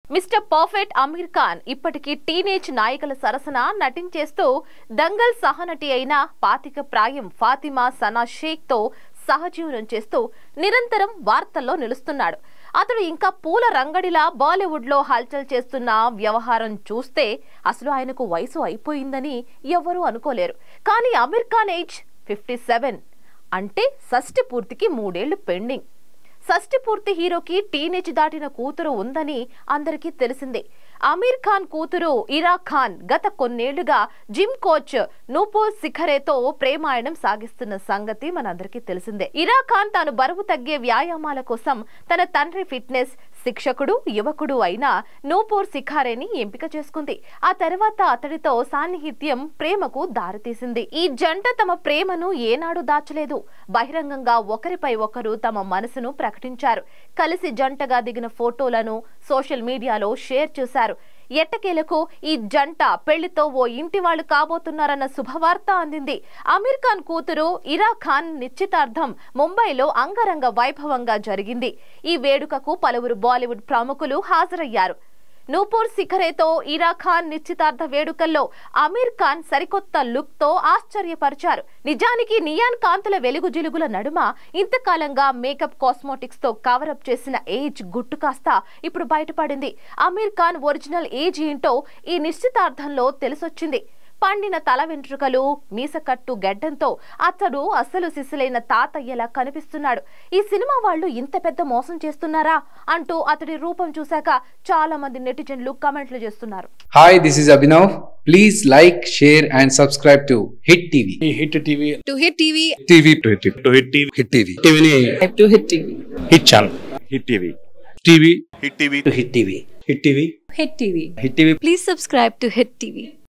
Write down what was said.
Mister perfect Aamir Khan ఇప్పటికీ teenage నాయకుల సరసన నటించేస్తూ దంగల్ సహనటి అయిన పాతిక ప్రాయం ఫాతిమా సనా షేక్ తో సహజీవనం చేస్తూ నిరంతరం వార్తల్లో నిలుస్తున్నాడు అతడు ఇంకా పూల రంగడిలా బాలీవుడ్ లో హల్చల్ చేస్తున్న వ్యవహారం చూస్తే అసలు ఆయనకు వయసు అయిపోయిందని ఎవ్వరూ అనుకోలేరు కానీ Aamir Khan age fifty seven అంటే షష్టి పూర్తికి మూడేళ్లు పెండింగ్ షష్టి పూర్తి హీరోకి టీనేజ్ దాటిన కూతురు ఉందని అందరికీ తెలిసిందే అమీర్ ఖాన్ కూతురు ఇరా ఖాన్ గత కొన్నేళ్లుగా జిమ్ కోచ్ నూపూర్ శిఖరేతో ప్రేమాయణం సాగిస్తున్న సంగతి మనందరికీ తెలిసిందే ఇరా ఖాన్ తాను బరువు తగ్గే వ్యాయామాల కోసం తన తండ్రి ఫిట్నెస్ శిక్షకుడు యువకుడు అయిన నూపూర్ శిఖారేని ఎంపిక చేసుకుంది ఆ తర్వాత అతడితో సాన్నిహిత్యం ప్రేమకు దారితీసింది ఈ జంట తమ ప్రేమను ఏనాడు దాచలేదు బహిరంగంగా ఒకరిపై ఒకరు తమ మనసును ప్రకటించారు కలిసి జంటగా దిగిన ఫోటోలను సోషల్ మీడియాలో షేర్ చేశారు ఎట్టకేలకు ఈ జంట పెళ్లితో ఓ ఇంటి వాళ్ళు కాబోతున్నారన్న శుభవార్త అందింది అమీర్ ఖాన్ కూతురు ఇరా ఖాన్ నిశ్చితార్థం ముంబైలో అంగరంగ వైభవంగా జరిగింది ఈ వేడుకకు పలువురు బాలీవుడ్ ప్రముఖులు హాజరయ్యారు నూపూర్ శిఖరేతో ఇరా ఖాన్ నిశ్చితార్థ వేడుకల్లో అమీర్ ఖాన్ సరికొత్త లుక్ తో ఆశ్చర్యపరిచారు నిజానికి నియాన్ కాంతుల వెలుగు జిలుగుల నడుమ ఇంతకాలంగా మేకప్ కాస్మోటిక్స్ తో కవరప్ చేసిన ఏజ్ గుట్టు కాస్త ఇప్పుడు బయటపడింది అమీర్ ఖాన్ ఒరిజినల్ ఏజ్ ఏంటో ఈ నిశ్చితార్థంలో తెలిసొచ్చింది పండిన తల వెంట్రుకలు మీసకట్టు గెడ్డంతో అతడు అసలు సిసిలైన తాతయ్యలా కనిపిస్తున్నాడు ఈ సినిమా వాళ్ళు ఇంత పెద్ద మోసం చేస్తున్నారా అంటూ అతడి రూపం చూశాక చాలా మంది నెటిజన్లు కమెంట్లు చేస్తున్నారు Hi, this is Abhinav. Please like, share, and subscribe to Hit TV. Hit TV to hit TV TV. To Hit to Hit TV Hit TV. టీవీని to hit TV Hit channel Hit TV TV Hit TV to Hit TV Hit TV hit TV Hit TV please subscribe to hit TV